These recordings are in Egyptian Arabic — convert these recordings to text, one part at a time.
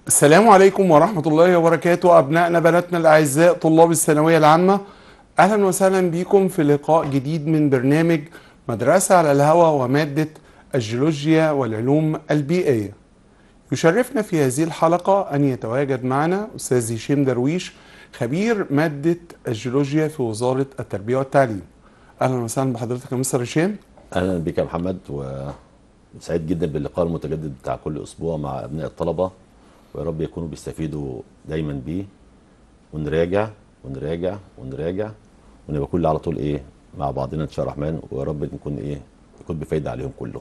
السلام عليكم ورحمة الله وبركاته أبنائنا بناتنا الأعزاء طلاب الثانوية العامة أهلا وسهلا بكم في لقاء جديد من برنامج مدرسة على الهواء ومادة الجيولوجيا والعلوم البيئية يشرفنا في هذه الحلقة أن يتواجد معنا أستاذ هشام درويش خبير مادة الجيولوجيا في وزارة التربية والتعليم أهلا وسهلا بحضرتك يا مستر هشام اهلا بك يا محمد وسعيد جدا باللقاء المتجدد بتاع كل اسبوع مع ابناء الطلبه ويا رب يكونوا بيستفيدوا دايما بيه ونراجع ونراجع ونراجع ونبقى كل على طول ايه مع بعضنا ان شاء الله الرحمن ويا رب نكون ايه يكون بفايده عليهم كلهم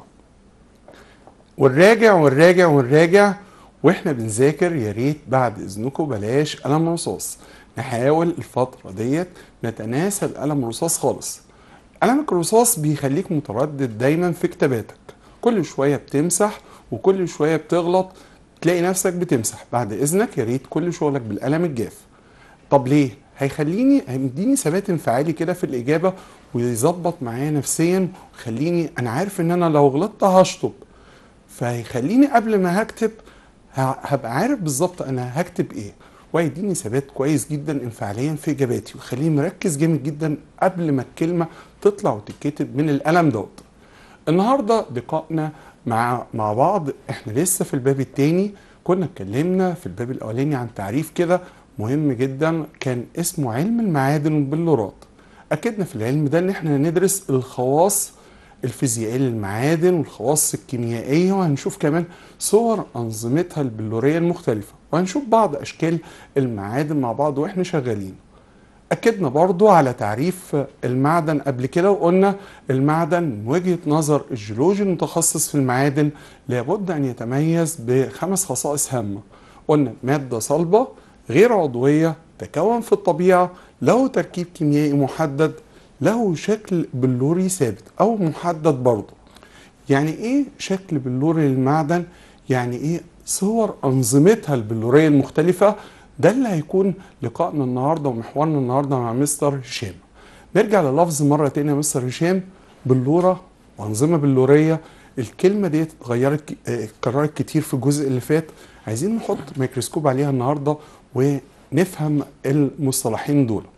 ونراجع ونراجع ونراجع واحنا بنذاكر يا ريت بعد اذنكم بلاش قلم رصاص نحاول الفتره ديت نتناسى القلم الرصاص خالص قلمك الرصاص بيخليك متردد دايما في كتاباتك كل شويه بتمسح وكل شويه بتغلط تلاقي نفسك بتمسح بعد اذنك يا ريت كل شغلك بالقلم الجاف طب ليه هيخليني هيديني ثبات انفعالي كده في الاجابه ويظبط معايا نفسيا ويخليني انا عارف ان انا لو غلطت هشطب فهيخليني قبل ما هكتب ه- هبقى عارف بالظبط انا هكتب ايه وهيديني ثبات كويس جدا انفعاليا في اجاباتي ويخليني مركز جامد جدا قبل ما الكلمه تطلع وتتكتب من القلم دوت النهارده لقائنا مع مع بعض احنا لسه في الباب الثاني كنا اتكلمنا في الباب الاولاني عن تعريف كده مهم جدا كان اسمه علم المعادن والبلورات اكدنا في العلم ده ان احنا ندرس الخواص الفيزيائيه للمعادن والخواص الكيميائيه وهنشوف كمان صور انظمتها البلوريه المختلفه وهنشوف بعض اشكال المعادن مع بعض واحنا شغالين أكدنا برضو على تعريف المعدن قبل كده وقلنا المعدن من وجهة نظر الجيولوجي المتخصص في المعادن لابد أن يتميز بخمس خصائص هامة قلنا مادة صلبة غير عضوية تكون في الطبيعة له تركيب كيميائي محدد له شكل بلوري ثابت أو محدد برضه يعني ايه شكل بلوري للمعدن يعني ايه صور انظمتها البلوريه المختلفه ده اللي هيكون لقائنا النهارده ومحورنا النهارده مع مستر هشام نرجع للفظ مره تانية يا مستر هشام بلوره وانظمه بلوريه الكلمه دي اتغيرت ك- اه، اتكررت كتير في الجزء اللي فات عايزين نحط ميكروسكوب عليها النهارده ونفهم المصطلحين دول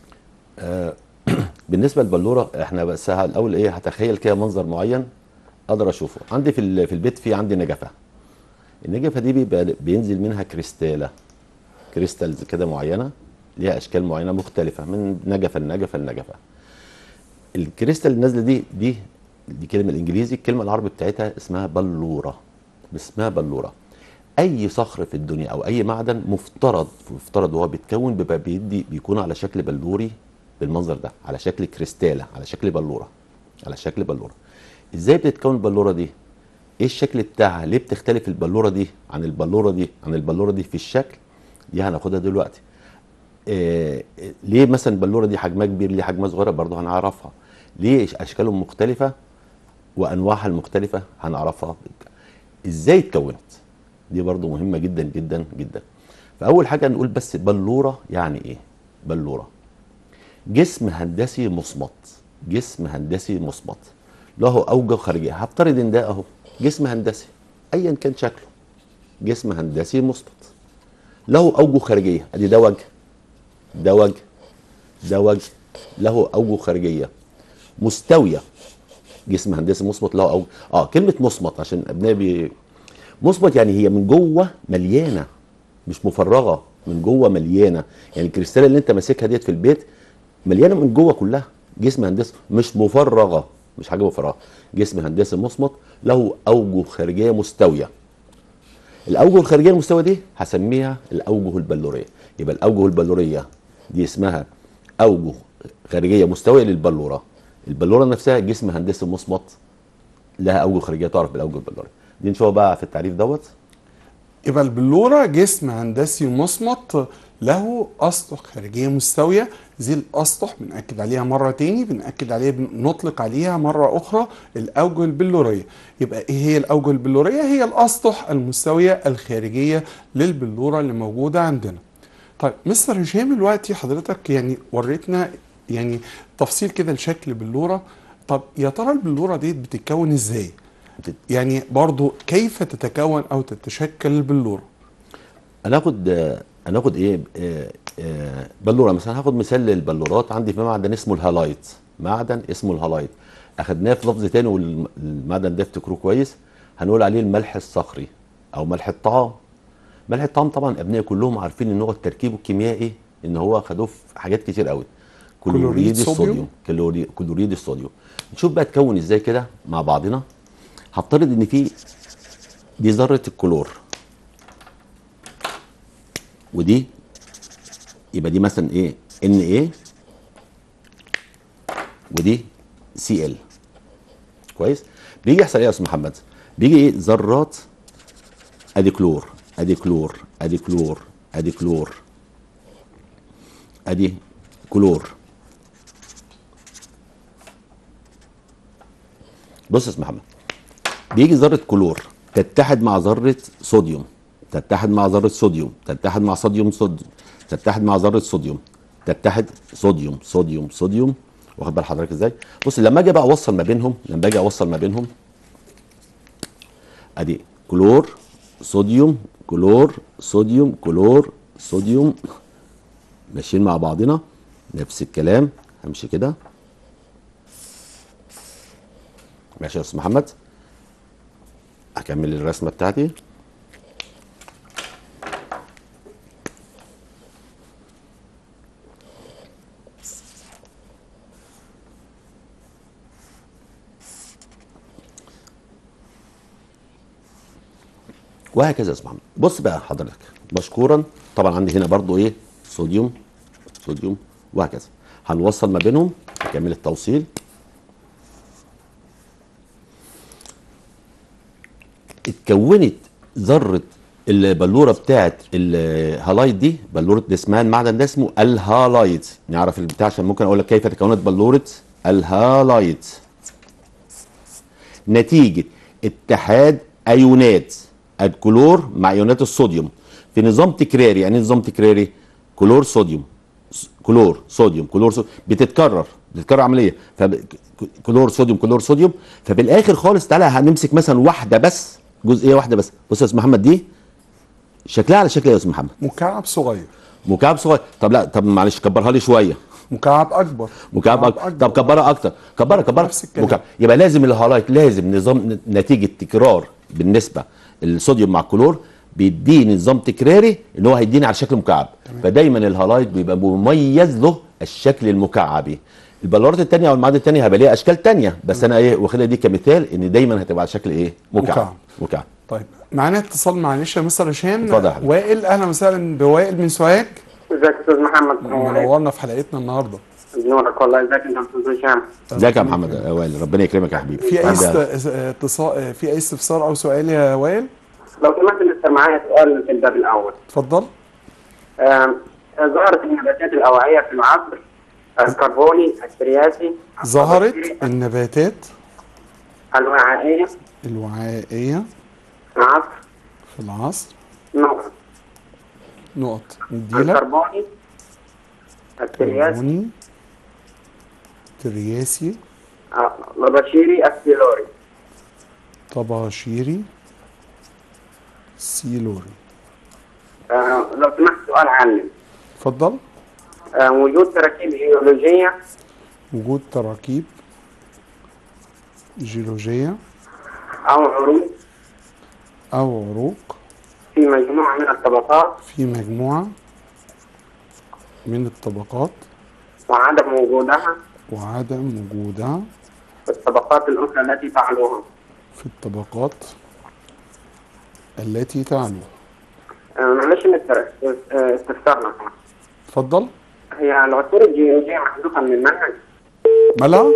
بالنسبه للبلوره احنا بس ه- الاول ايه هتخيل كده منظر معين اقدر اشوفه عندي في ال- في البيت في عندي نجفه النجفه دي بيبقى بينزل منها كريستاله كريستالز كده معينه ليها اشكال معينه مختلفه من نجفه لنجفه لنجفه الكريستال اللي نازله دي دي دي كلمه الانجليزي الكلمه العربي بتاعتها اسمها بلوره اسمها بلوره اي صخر في الدنيا او اي معدن مفترض مفترض وهو بيتكون بيبقى بيدي بيكون على شكل بلوري بالمنظر ده على شكل كريستاله على شكل بلوره على شكل بلوره ازاي بتتكون البلوره دي ايه الشكل بتاعها ليه بتختلف البلوره دي عن البلوره دي عن البلوره دي في الشكل دي هناخدها دلوقتي إيه ليه مثلا البلوره دي حجمها كبير ليه حجمها صغيره برضه هنعرفها ليه اشكالهم مختلفه وانواعها المختلفه هنعرفها ازاي اتكونت دي برضو مهمه جدا جدا جدا فاول حاجه نقول بس بلوره يعني ايه بلوره جسم هندسي مصمت جسم هندسي مصمت له اوجه خارجيه هفترض ان ده اهو جسم هندسي ايا كان شكله جسم هندسي مصمت له اوجه خارجيه ادي ده وجه ده وجه ده وجه له اوجه خارجيه مستويه جسم هندسي مصمت له اوجه اه كلمه مصمت عشان ابنائي بي... مصمت يعني هي من جوه مليانه مش مفرغه من جوه مليانه يعني الكريستاله اللي انت ماسكها ديت في البيت مليانه من جوه كلها جسم هندسي مش مفرغه مش حاجه مفرغه جسم هندسي مصمت له اوجه خارجيه مستويه الاوجه الخارجيه المستويه دي هسميها الاوجه البلوريه يبقى الاوجه البلوريه دي اسمها اوجه خارجيه مستويه للبلوره البلوره نفسها جسم هندسي مصمت لها اوجه خارجيه تعرف بالاوجه البلوريه دي نشوفها بقى في التعريف دوت يبقى البلورة جسم هندسي مصمت له أسطح خارجية مستوية زي الأسطح بنأكد عليها مرة تاني بنأكد عليها بنطلق عليها مرة أخرى الأوجه البلورية يبقى إيه هي الأوجه البلورية؟ هي الأسطح المستوية الخارجية للبلورة اللي موجودة عندنا طيب مستر هشام دلوقتي حضرتك يعني وريتنا يعني تفصيل كده لشكل بلورة طب يا ترى البلورة دي بتتكون ازاي؟ يعني برضو كيف تتكون او تتشكل البلورة؟ هناخد آه، هناخد ايه آه، آه، بلوره مثلا هاخد مثال للبلورات عندي في معدن اسمه الهالايت معدن اسمه الهالايت اخدناه في لفظ تاني والمعدن ده افتكروه كويس هنقول عليه الملح الصخري او ملح الطعام ملح الطعام طبعا ابنائي كلهم عارفين ان هو تركيبه الكيميائي ان هو خدوه في حاجات كتير قوي كلوريد كلوريد صوديوم. الصوديوم كلوري- كلوريد الصوديوم نشوف بقى تكون ازاي كده مع بعضنا هفترض ان في دي ذره الكلور ودي يبقى دي مثلا ايه ان ايه ودي سي ال كويس بيجي يحصل ايه يا استاذ محمد بيجي ايه ذرات ادي كلور ادي كلور ادي كلور ادي كلور ادي كلور بص يا استاذ محمد بيجي ذره كلور تتحد مع ذره صوديوم تتحد مع ذره صوديوم تتحد مع صوديوم صوديوم تتحد مع ذره صوديوم تتحد صوديوم صوديوم صوديوم واخد بال حضرتك ازاي بص لما اجي بقى اوصل ما بينهم لما اجي اوصل ما بينهم ادي كلور صوديوم كلور صوديوم كلور صوديوم ماشيين مع بعضنا نفس الكلام همشي كده ماشي يا استاذ محمد هكمل الرسمه بتاعتي وهكذا يا استاذ محمد بص بقى حضرتك مشكورا طبعا عندي هنا برضو ايه صوديوم صوديوم وهكذا هنوصل ما بينهم نكمل التوصيل اتكونت ذره البلوره بتاعت الهالايت دي بلوره دي اسمها المعدن ده اسمه الهالايت نعرف البتاع عشان ممكن اقول لك كيف تكونت بلوره الهالايت نتيجه اتحاد ايونات الكلور مع ايونات الصوديوم في نظام تكراري يعني إيه نظام تكراري كلور صوديوم س- كلور صوديوم كلور صوديوم بتتكرر بتتكرر عمليه فكلور صوديوم كلور صوديوم فبالاخر خالص تعالى هنمسك مثلا واحده بس جزئيه واحده بس بص يا استاذ محمد دي شكلها على شكل ايه يا استاذ محمد مكعب صغير مكعب صغير طب لا طب معلش كبرها لي شويه مكعب اكبر مكعب اكتر طب كبرها اكتر كبرها كبرها نفس الكلام. مكعب يبقى لازم الهالايت لازم نظام نتيجه تكرار بالنسبه الصوديوم مع الكلور بيديني نظام تكراري ان هو هيديني على شكل مكعب فدايما الهالايت بيبقى مميز له الشكل المكعبي البلورات التانية او المعادن التانية هيبقى ليها اشكال تانية بس انا ايه واخدها دي كمثال ان دايما هتبقى على شكل ايه مكعب مكعب. مكعب طيب معانا اتصال معلش يا مستر هشام اتفضل يا حبيبي. وائل اهلا وسهلا بوائل من سوهاج ازيك يا استاذ محمد السلام عليكم منورنا في حلقتنا النهارده نورك والله ازيك انت يا استاذ هشام ازيك يا محمد يا وائل ربنا يكرمك يا حبيبي في اي عندي- است- اتصال في اي استفسار او سؤال يا وائل لو سمحت لسه معايا سؤال في الباب الاول اتفضل آم، ظهرت النباتات الاوعيه في العصر الكربوني الترياسي ظهرت النباتات الوعائيه الوعائيه في العصر في العصر نقط نقط نديلك الكربوني الترياسي كربوني ترياسي آه، البشيري السيلوري طباشيري سيلوري آه، لو سمحت سؤال عني اتفضل آه، وجود تراكيب جيولوجيه وجود تراكيب جيولوجية او عروض أو عروق في مجموعه من الطبقات في مجموعة من الطبقات وعدم وجودها وعدم وجودها في الطبقات الاخرى التي تعلوها في الطبقات التي تعلو آه، معلش مستر آه، استفسار لو سمحت. اتفضل هي العصور الجيولوجية محذوفة من المنهج ملا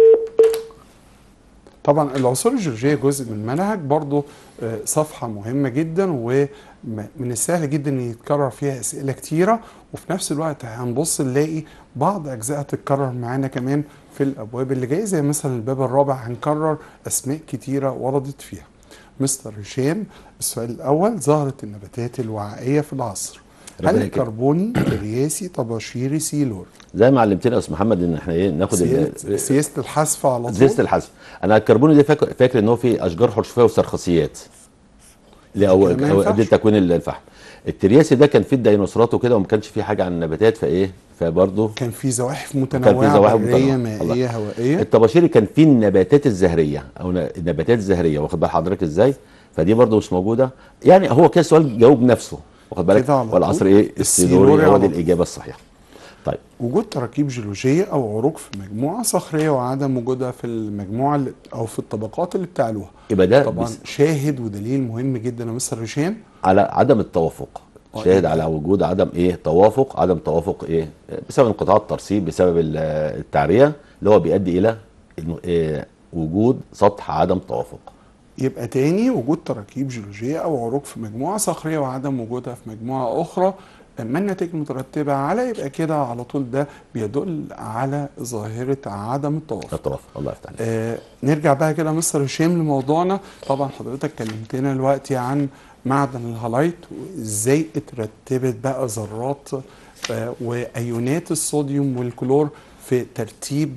طبعا العصور الجيولوجية جزء من المنهج برضو آه، صفحة مهمة جدا ومن السهل جدا ان يتكرر فيها اسئلة كتيرة وفي نفس الوقت هنبص نلاقي بعض اجزاء تتكرر معانا كمان في الابواب اللي جايه زي مثلا الباب الرابع هنكرر اسماء كتيرة وردت فيها مستر هشام السؤال الاول ظهرت النباتات الوعائية في العصر هل ربنا يكرمك. الكربوني ترياسي طباشيري سيلور زي ما علمتنا يا استاذ محمد ان احنا ايه ناخد ال- سياسة سياسة الحذف على طول زيست الحذف انا الكربوني ده فاكر, فاكر ان هو فيه اشجار حرشفيه وسرخسيات اللي هو كده ما هو ينفعش. قبل تكوين الفحم الترياسي ده كان فيه الديناصورات وكده وما كانش فيه حاجه عن النباتات فايه فبرضه كان في زواحف في متنوعه زواحف بريه متنوعة. مائيه هوائيه الطباشيري كان فيه النباتات الزهريه او ن- النباتات الزهريه واخد بال حضرتك ازاي فدي برضه مش موجوده يعني هو كده السؤال جاوب نفسه واخد بالك كده على والعصر طول. ايه السيلوري السيلوري هو على دي طول. الاجابه الصحيحه طيب وجود تراكيب جيولوجيه او عروق في مجموعه صخريه وعدم وجودها في المجموعه اللي او في الطبقات اللي بتعلوها يبقى ده طبعا بس- شاهد ودليل مهم جدا يا مستر هشام على عدم التوافق آه، شاهد إيه؟ على وجود عدم ايه توافق عدم توافق ايه بسبب انقطاع الترسيب بسبب ال- التعريه اللي هو بيؤدي الى إنه إيه وجود سطح عدم توافق يبقى تاني وجود تراكيب جيولوجية أو عروق في مجموعة صخرية وعدم وجودها في مجموعة أخرى أما النتائج المترتبة على يبقى كده على طول ده بيدل على ظاهرة عدم التوافق التوافق الله يفتح عليك آه نرجع بقى كده مستر هشام لموضوعنا طبعا حضرتك كلمتنا دلوقتي عن معدن الهالايت وازاي اترتبت بقى ذرات آه وايونات الصوديوم والكلور في ترتيب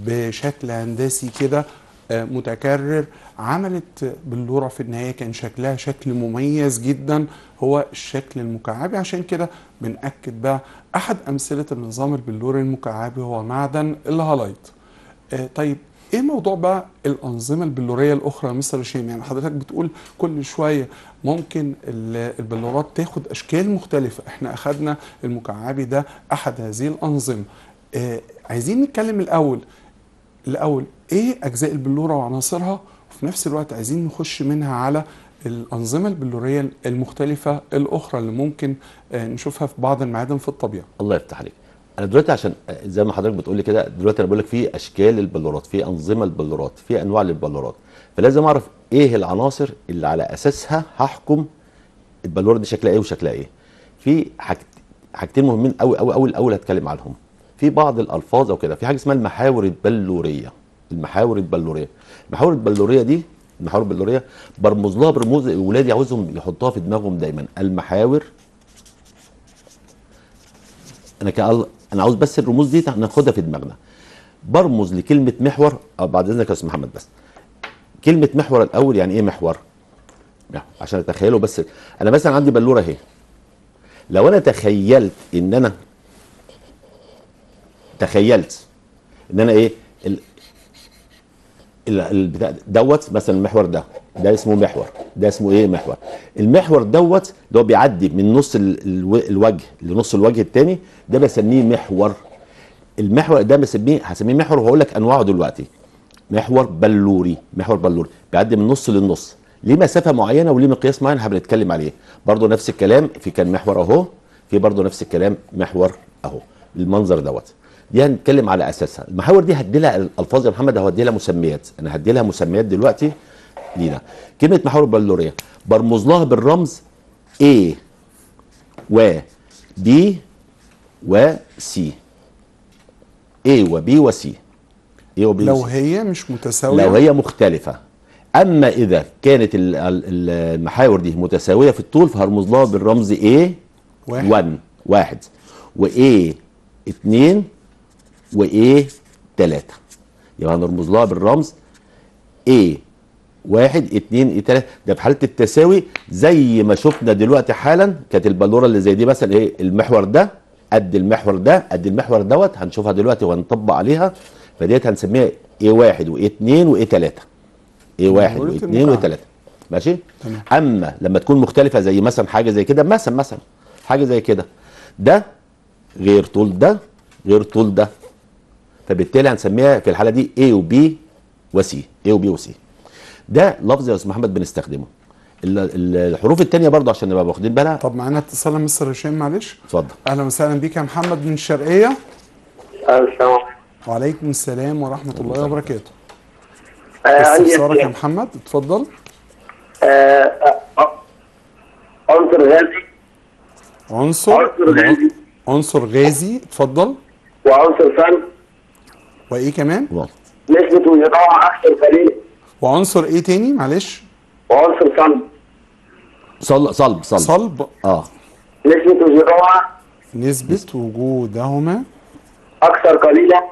بشكل هندسي كده آه متكرر عملت بلوره في النهايه كان شكلها شكل مميز جدا هو الشكل المكعبي عشان كده بنأكد بقى احد امثله النظام البلوري المكعبي هو معدن الهالايت آه، طيب ايه موضوع بقى الانظمه البلوريه الاخرى يا مستر هشام يعني حضرتك بتقول كل شويه ممكن ال- البلورات تاخد اشكال مختلفه احنا اخدنا المكعبي ده احد هذه الانظمه آه عايزين نتكلم الاول الاول ايه اجزاء البلوره وعناصرها وفي نفس الوقت عايزين نخش منها على الانظمه البلوريه المختلفه الاخرى اللي ممكن آه، نشوفها في بعض المعادن في الطبيعه الله يفتح عليك انا دلوقتي عشان زي ما حضرتك بتقول لي كده دلوقتي انا بقول لك في اشكال البلورات في انظمه البلورات في انواع للبلورات فلازم اعرف ايه العناصر اللي على اساسها هحكم البلوره دي شكلها ايه وشكلها ايه في حاجت حاجتين مهمين قوي قوي قوي الاول هتكلم عنهم في بعض الالفاظ او كده في حاجه اسمها المحاور البلوريه المحاور البلوريه المحاور البلوريه دي المحاور البلوريه برمز لها برموز ولادي عاوزهم يحطوها في دماغهم دايما المحاور انا كأل... انا عاوز بس الرموز دي ناخدها في دماغنا برمز لكلمه محور أو بعد اذنك يا استاذ محمد بس كلمه محور الاول يعني ايه محور محور عشان اتخيله بس انا مثلا عندي بلوره اهي لو انا تخيلت ان انا تخيلت ان انا ايه ال... ال- البتاع دوت مثلا المحور ده ده اسمه محور ده اسمه ايه محور المحور دوت اللي هو بيعدي من نص ال- الو- الوجه لنص الوجه الثاني ده بسميه محور المحور ده بسميه هسميه محور وهقول لك انواعه دلوقتي محور بلوري محور بلوري بيعدي من نص للنص ليه مسافه معينه وليه مقياس معين هنتكلم عليه برضو نفس الكلام في كان محور اهو في برضو نفس الكلام محور اهو المنظر دوت دي هنتكلم على اساسها المحاور دي هدي لها الفاظ يا محمد هدي لها مسميات انا هدي لها مسميات دلوقتي لينا كلمه محاور بلوريه برمز لها بالرمز A و B و C A و B و C A و B لو و C. هي مش متساويه لو هي مختلفة أما إذا كانت ال- ال- المحاور دي متساوية في الطول فهرمز لها بالرمز A واحد. 1 واحد و A 2 و A 3 يبقى هنرمز لها بالرمز A واحد اتنين ايه تلاته ده في حاله التساوي زي ما شفنا دلوقتي حالا كانت البلوره اللي زي دي مثلا ايه المحور ده قد المحور ده قد المحور دوت هنشوفها دلوقتي وهنطبق عليها فديت هنسميها ايه واحد وايه اتنين وايه تلاته ايه واحد بلورة وايه اتنين المكعب. وايه تلاته ماشي تمام. اما لما تكون مختلفه زي مثلا حاجه زي كده مثلا مثلا حاجه زي كده ده غير طول ده غير طول ده فبالتالي هنسميها في الحاله دي A و B و C A و B و C ده لفظ يا استاذ محمد بنستخدمه ال- ال- الحروف الثانيه برضه عشان نبقى واخدين بالها طب معانا اتصال يا مستر هشام معلش اتفضل اهلا وسهلا بيك يا محمد من الشرقيه السلام عليكم وعليكم السلام ورحمه الله وبركاته آه، عندي استفسارك يا أسئلة. محمد اتفضل آه، آه، آه، عنصر غازي عنصر عنصر غازي عنصر غازي اتفضل وعنصر فن وايه كمان الله. نسبة وجودهما أكثر قليل وعنصر ايه تاني معلش وعنصر فن صل صلب صلب صلب اه نسبة وجودهما نسبة وجودهما أكثر قليلا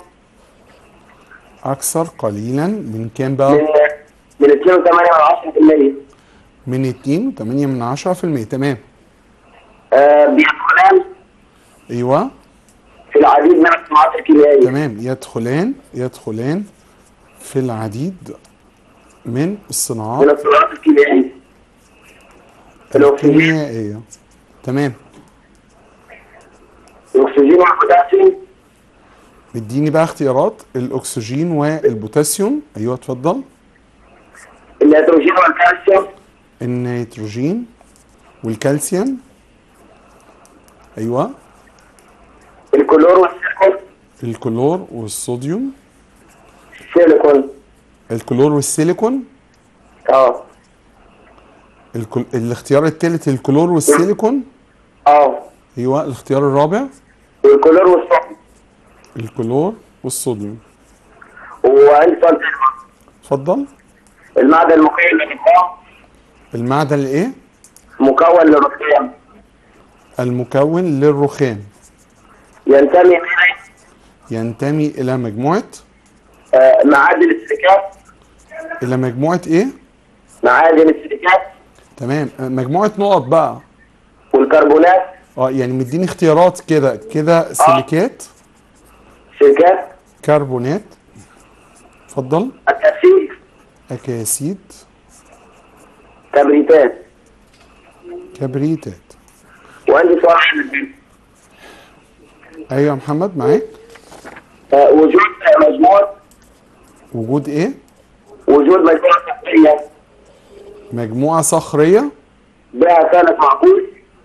أكثر قليلا من كام من بقى؟ من 2.8 من 10% من 2 و8 من 10% تمام آه بيدخلان ايوه في العديد من الصناعات الكيميائية تمام يدخلان يدخلان في العديد من من الصناعات الصناعات الكيميائية الأكسجين الكيميائية تمام الأكسجين والبوتاسيوم اديني بقى اختيارات الاكسجين والبوتاسيوم ايوه اتفضل النيتروجين والكالسيوم النيتروجين والكالسيوم ايوه الكلور والسيليكون الكلور والصوديوم السيليكون الكلور والسيليكون اه الكل... الاختيار الثالث الكلور والسيليكون اه ايوه الاختيار الرابع والكلور والصوديوم الكلور والصوديوم وعندي سؤال تاني اتفضل المعدن المكون للرخام المعدن الايه مكون للرخام المكون للرخام ينتمي إلى ينتمي الى مجموعه آه، معادن السيليكات الى مجموعه ايه معادن السيليكات تمام آه، مجموعه نقط بقى والكربونات اه يعني مديني اختيارات كده كده سيليكات سيليكات كربونات اتفضل الترسيب اكاسيد كبريتات كبريتات وعندي سؤال عن ايوه يا محمد معاك آه، وجود آه، مجموعة وجود ايه وجود مجموعة صحية مجموعه صخريه بها كانت معقول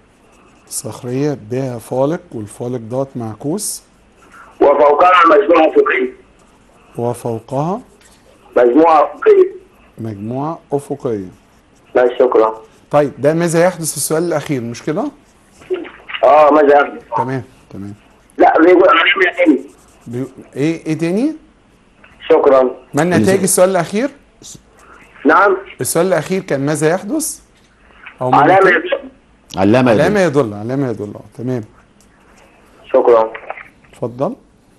صخريه بها فالق والفالق دوت معكوس وفوقها مجموعة أفقية وفوقها مجموعة أفقية مجموعه افقيه لا شكرا طيب ده ماذا يحدث في السؤال الاخير مش كده اه ماذا يحدث؟ تمام تمام لا بيقول أنا تاني بي... ايه ايه تاني شكرا ما النتائج السؤال الاخير نعم السؤال الاخير كان ماذا يحدث او ما علامة النتائج؟ يدل. علامه علامه يدل. يدل علامه يدل اه تمام شكرا اتفضل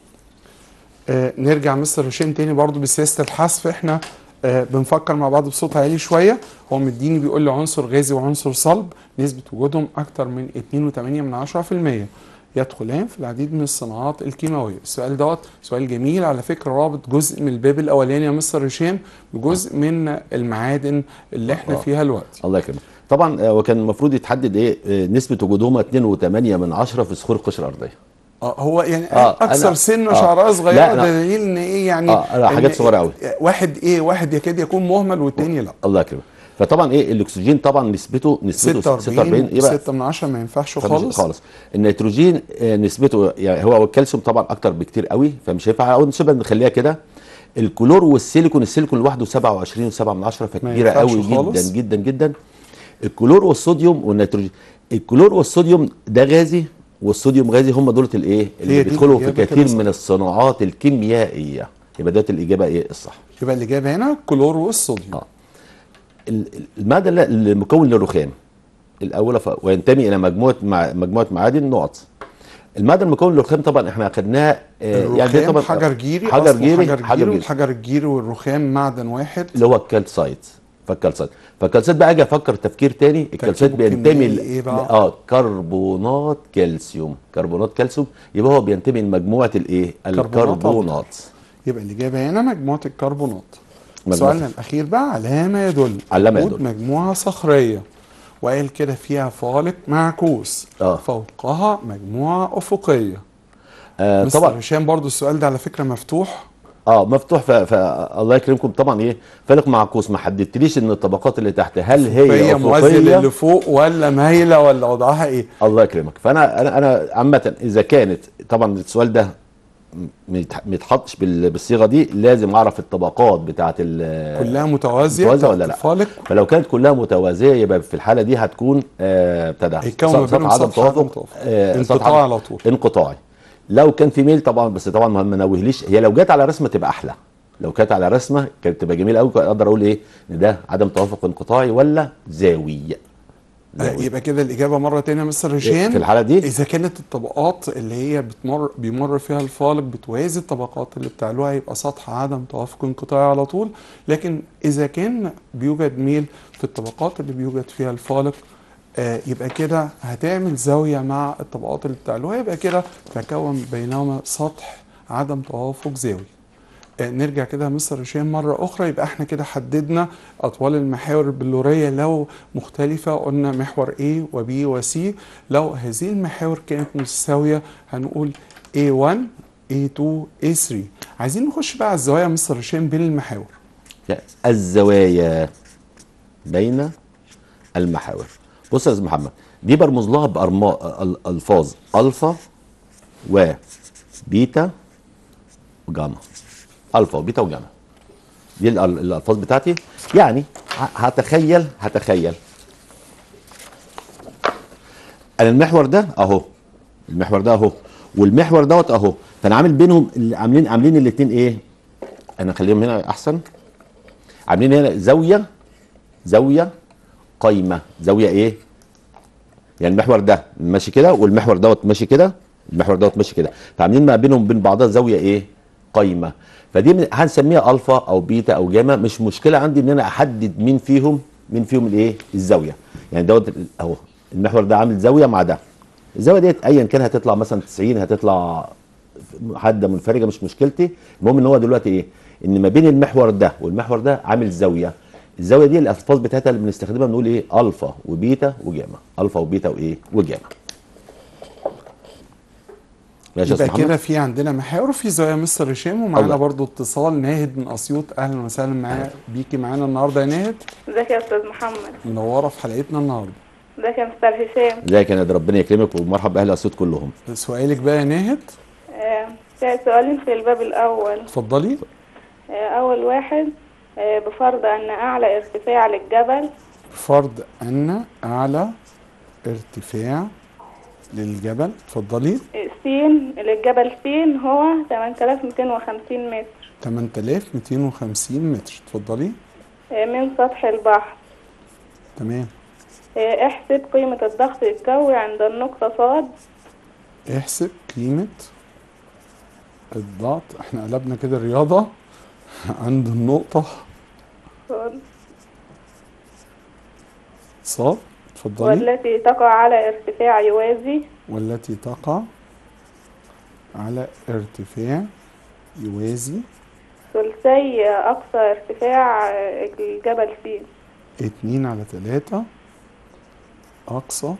آه نرجع مستر هشام تاني برضو بسياسه الحذف احنا آه بنفكر مع بعض بصوت عالي شويه هو مديني بيقول لي عنصر غازي وعنصر صلب نسبه وجودهم اكتر من 2.8 من 10% يدخلان في العديد من الصناعات الكيماويه السؤال دوت سؤال جميل على فكره رابط جزء من الباب الاولاني يا مستر هشام بجزء من المعادن اللي احنا آه. فيها دلوقتي الله يكرمك طبعا آه، وكان المفروض يتحدد ايه آه، نسبه وجودهما 2.8 من 10 في صخور القشره الارضيه اه هو يعني آه، اكثر أنا- سن آه. شعرها صغيره لا، ده أنا- دليل ان ايه يعني آه، لا، حاجات إن صغيرة أوي. واحد ايه واحد يكاد يكون مهمل والتاني لا الله يكرمك فطبعا ايه الاكسجين طبعا نسبته نسبته 46 يبقى 6 من 10 ما ينفعش خالص خالص خالص النيتروجين آه، نسبته يعني هو والكالسيوم طبعا اكتر بكتير قوي فمش هينفع او نسيبها نخليها كده الكلور والسيليكون السيليكون لوحده 27 و7 من 10 فكبيره ينفعش قوي خالص. جدا جدا جدا الكلور والصوديوم والنيتروجين الكلور والصوديوم ده غازي والصوديوم غازي هم دول الايه هي اللي دي بيدخلوا في الإجابة كده كثير صح. من الصناعات الكيميائيه يبقى ده الاجابه ايه الصح يبقى الاجابه هنا الكلور والصوديوم آه. ال- ال- الماده اللي- المكون للرخام الاول ف- وينتمي الى مجموعه مع مجموعه معادن نقط الماده المكون للرخام طبعا احنا اخدناه آه، الرخام دي طبعا حجر جيري حجر أصله جيري حجر حجر جيري جيري والحجر الجيري والرخام معدن واحد اللي هو الكالسايت فالكالسايت فالكالسايت بقى اجي افكر تفكير تاني الكالسايت تركيبه بينتمي الكيميائي ل- إيه بقى؟ اه كربونات كالسيوم كربونات كالسيوم يبقى هو بينتمي لمجموعه الايه كربونات الكربونات يبقى الاجابه هنا مجموعه الكربونات مجموعة. سؤالنا الاخير بقى علامه يدل علامة وجود يدل. مجموعه صخريه وقال كده فيها فالق معكوس آه. فوقها مجموعه افقيه آه مستر طبعا هشام برضو السؤال ده على فكره مفتوح اه مفتوح ف... ف... الله يكرمكم طبعا ايه فالق معكوس ما حددتليش ان الطبقات اللي تحت هل هي هي موازيه افقيه للي فوق ولا مايله ولا وضعها ايه الله يكرمك فانا انا انا عامه اذا كانت طبعا السؤال ده ما يتح- ما يتحطش بال- بالصيغه دي لازم اعرف الطبقات بتاعه ال كلها متوازيه متوازية تحت ولا لا؟ الفالق فلو كانت كلها متوازيه يبقى في الحاله دي هتكون آه، ابتدى هيتكون سطح ما بينهم عدم سطح عدم توافق توافق. آه، سطح انقطاع عدم- على طول. انقطاعي لو كان في ميل طبعا بس طبعا ما ما نوهليش هي لو جت على رسمه تبقى احلى لو كانت على رسمه كانت تبقى جميله قوي اقدر اقول ايه ان ده عدم توافق انقطاعي ولا زاوي آه، زاوية. يبقى كده الاجابه مره تانية يا مستر هشام في الحالة دي اذا كانت الطبقات اللي هي بتمر بيمر فيها الفالق بتوازي الطبقات اللي بتعلوها يبقى سطح عدم توافق انقطاعي على طول لكن اذا كان بيوجد ميل في الطبقات اللي بيوجد فيها الفالق آه يبقى كده هتعمل زاويه مع الطبقات اللي بتعلوها يبقى كده تكون بينهما سطح عدم توافق زاوي آه، نرجع كده يا مستر هشام مرة أخرى يبقى احنا كده حددنا أطوال المحاور البلورية لو مختلفة قلنا محور A و B و C لو هذه المحاور كانت متساوية هنقول A1 A2 A3 عايزين نخش بقى على الزوايا يا مستر هشام بين المحاور الزوايا بين المحاور بص يا استاذ محمد دي برمز لها بأرما- الفاظ الفا وبيتا وجاما الفا وبيتا وجاما دي الأل- الالفاظ بتاعتي يعني ه- هتخيل هتخيل انا المحور ده اهو المحور ده اهو والمحور دوت اهو فانا عامل بينهم اللي عاملين عاملين الاثنين ايه انا خليهم هنا احسن عاملين هنا زاويه زاويه قايمه زاويه ايه يعني المحور ده ماشي كده والمحور دوت ماشي كده المحور دوت ماشي كده فعاملين ما بينهم وبين بعضها زاويه ايه قايمه فدي من- هنسميها الفا او بيتا او جاما مش مشكله عندي ان انا احدد مين فيهم مين فيهم الايه الزاويه يعني دوت ال- اهو المحور ده عامل زاويه مع ده الزاويه ديت ايا كان هتطلع مثلا 90 هتطلع حاده منفرجه مش مشكلتي المهم ان هو دلوقتي ايه ان ما بين المحور ده والمحور ده عامل زاويه الزاويه دي الالفاظ بتاعتها اللي بنستخدمها بنقول ايه الفا وبيتا وجاما الفا وبيتا وايه وجاما ماشي يا يبقى أستاذ محمد؟ كده في عندنا محاور وفي زوايا يا مستر هشام ومعانا الله. برضو اتصال ناهد من أسيوط أهلا وسهلا معاك بيكي معانا النهاردة يا ناهد ازيك يا استاذ محمد منورة في حلقتنا النهاردة ازيك يا مستر هشام ازيك يا نادر ربنا يكرمك ومرحب باهل اسيوط كلهم سؤالك بقى يا ناهد آه، في سؤالين في الباب الاول اتفضلي آه، اول واحد آه، بفرض ان اعلى ارتفاع للجبل فرض أن أعلى ارتفاع للجبل اتفضلي آه، سين للجبل سين هو 8250 متر 8250 متر اتفضلي آه، من سطح البحر تمام آه، احسب قيمة الضغط الجوي عند النقطة صاد احسب قيمة الضغط احنا قلبنا كده الرياضة عند النقطة صاد صاد اتفضلي والتي تقع على ارتفاع يوازي والتي تقع على ارتفاع يوازي ثلثي أقصى ارتفاع آه، الجبل سين اتنين على تلاتة أقصى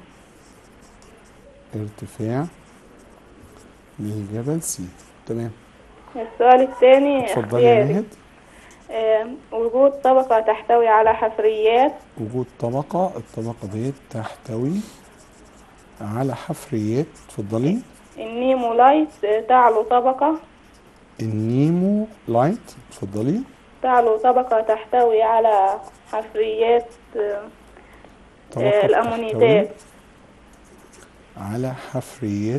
ارتفاع للجبل سي تمام السؤال الثاني اتفضلي يا اختياري نهد آه، وجود طبقة تحتوي على حفريات وجود طبقة الطبقة ديت تحتوي على حفريات اتفضلي النيمولايت آه، تعلو طبقة النيمو لايت اتفضلي تعلو طبقة تحتوي على حفريات آه، طبقة آه، الأمونيتات تحتوي على حفريات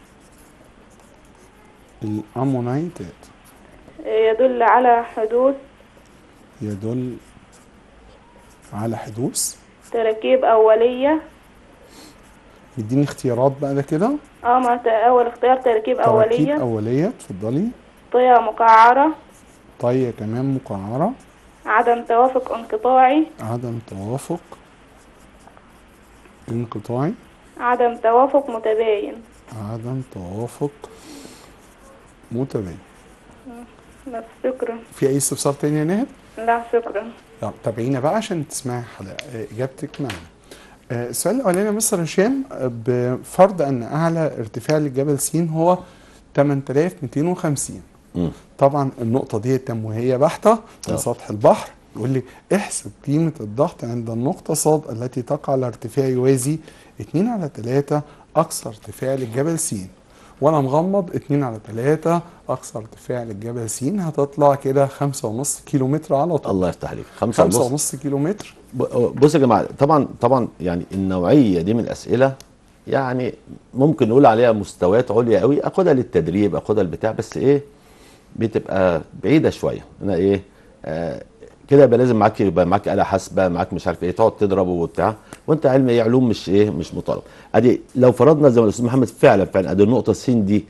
الأمونيتات آه، يدل على حدوث يدل على حدوث تراكيب أولية يديني اختيارات بقى ده كده اه ما ت- أول اختيار تراكيب تراكيب أولية أولية اتفضلي طية مقعرة طية كمان مقعرة عدم توافق انقطاعي عدم توافق انقطاعي عدم توافق متباين عدم توافق متباين بس شكرا في أي استفسار تاني يا ناهد؟ لا شكرا طب تابعينا بقى عشان تسمعي حلقة آه، اجابتك معنا. آه، السؤال الاولاني يا مستر هشام آه، بفرض ان اعلى ارتفاع للجبل سين هو 8250 مم. طبعا النقطة دي تمويهية بحتة من آه. سطح البحر يقول لي احسب قيمة الضغط عند النقطة صاد التي تقع على ارتفاع يوازي 2 على 3 أقصى ارتفاع للجبل سين وأنا مغمض 2 على 3 أقصى ارتفاع للجبل سين هتطلع كده 5.5 كيلو متر على طول الله يفتح عليك خمسة ونص 5.5 كيلو متر ب- بص يا جماعه طبعا طبعا يعني النوعيه دي من الاسئله يعني ممكن نقول عليها مستويات عليا قوي اخدها للتدريب اخدها البتاع بس ايه بتبقى بعيده شويه انا ايه آه كده يبقى لازم معاك يبقى معاك آلة حاسبة معاك مش عارف ايه تقعد تضرب وبتاع وانت علم ايه علوم مش ايه مش مطالب ادي لو فرضنا زي ما الاستاذ محمد فعلا فعلا ادي النقطة س دي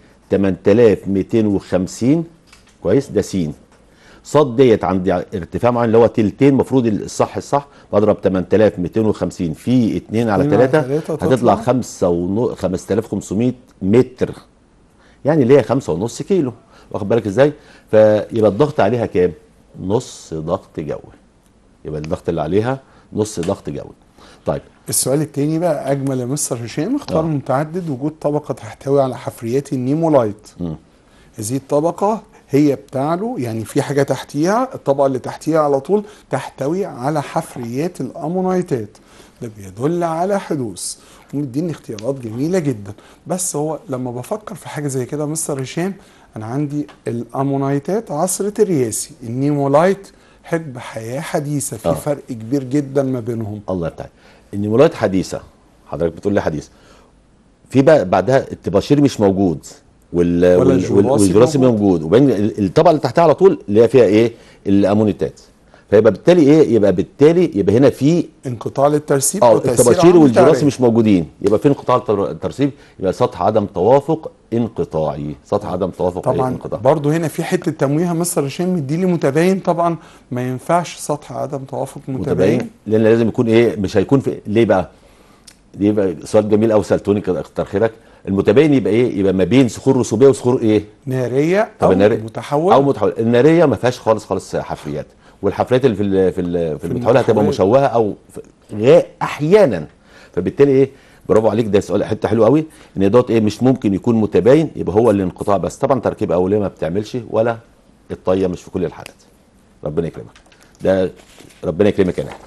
8250 كويس ده س صاد ديت عندي ارتفاع معين اللي هو تلتين المفروض الصح الصح بضرب 8250 في 2 على اتنين على 3 تلاتة هتطلع تطلع 5 ونو 5500 متر يعني اللي هي خمسة ونص كيلو واخد بالك ازاي فيبقى الضغط عليها كام نص ضغط جوي يبقى الضغط اللي عليها نص ضغط جوي طيب السؤال التاني بقى اجمل يا مستر هشام اختار آه. متعدد وجود طبقه تحتوي على حفريات النيمولايت مم. هذه الطبقه هي بتعلو يعني في حاجه تحتيها الطبقه اللي تحتيها على طول تحتوي على حفريات الامونايتات ده بيدل على حدوث ومديني اختيارات جميله جدا بس هو لما بفكر في حاجه زي كده يا مستر هشام انا عندي الامونايتات عصر الرياسي النيمولايت حقبه حياه حديثه في آه. فرق كبير جدا ما بينهم الله يفتح عليك. النيمولايت حديثه حضرتك بتقول لي حديثه في بقى بعدها الطباشير مش موجود وال ولا وال- الجراسي والجراسي موجود. موجود وبين ال- الطبقه اللي تحتها على طول اللي هي فيها ايه الامونيتات فيبقى بالتالي ايه يبقى بالتالي يبقى هنا في انقطاع للترسيب اه أو تأثير الطباشير عامل والجراسي تعرية. مش موجودين يبقى في انقطاع التر- الترسيب يبقى سطح عدم توافق انقطاعي سطح عدم توافق إيه؟ طبعا انقطاعي برضو هنا في حته تمويه مستر هشام مديلي متباين طبعا ما ينفعش سطح عدم توافق متباين متباين لان لازم يكون ايه مش هيكون في ليه بقى دي بقى سؤال جميل قوي سالتوني كده كتر خيرك المتباين يبقى ايه يبقى ما بين صخور رسوبيه وصخور ايه ناريه طب او النارية- متحول او متحول الناريه ما فيهاش خالص خالص حفريات والحفريات اللي في ال في ال في المتحوله هتبقى المتحولة. مشوهه او في- غا احيانا فبالتالي ايه برافو عليك ده سؤال حته حلو قوي ان دوت ايه مش ممكن يكون متباين يبقى هو الانقطاع بس طبعا تركيب اوليه ما بتعملش ولا الطيه مش في كل الحالات ربنا يكرمك ده ربنا يكرمك يا نهد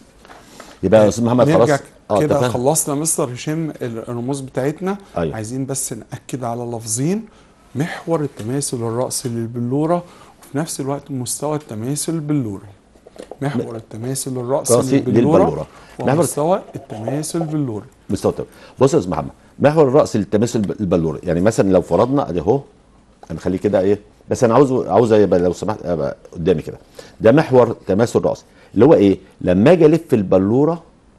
يبقى يا استاذ محمد خلاص نرجع كده اتفقنا؟ خلصنا مستر هشام الرموز بتاعتنا أيوة. عايزين بس ناكد على لفظين محور التماثل الرأسي للبلوره وفي نفس الوقت مستوى التماثل البلوري محور التماثل الرأسي رأسي للبلوره للبلورة. محور- ومستوى التماثل البلوري مستوى التمام. بص يا استاذ محمد محور الراس للتماثل الب- البلوري يعني مثلا لو فرضنا ادي اهو هنخليه كده ايه بس انا عاوز عاوز يبقى لو سمحت ابقى قدامي كده ده محور تماثل الراس اللي هو ايه لما اجي الف البلوره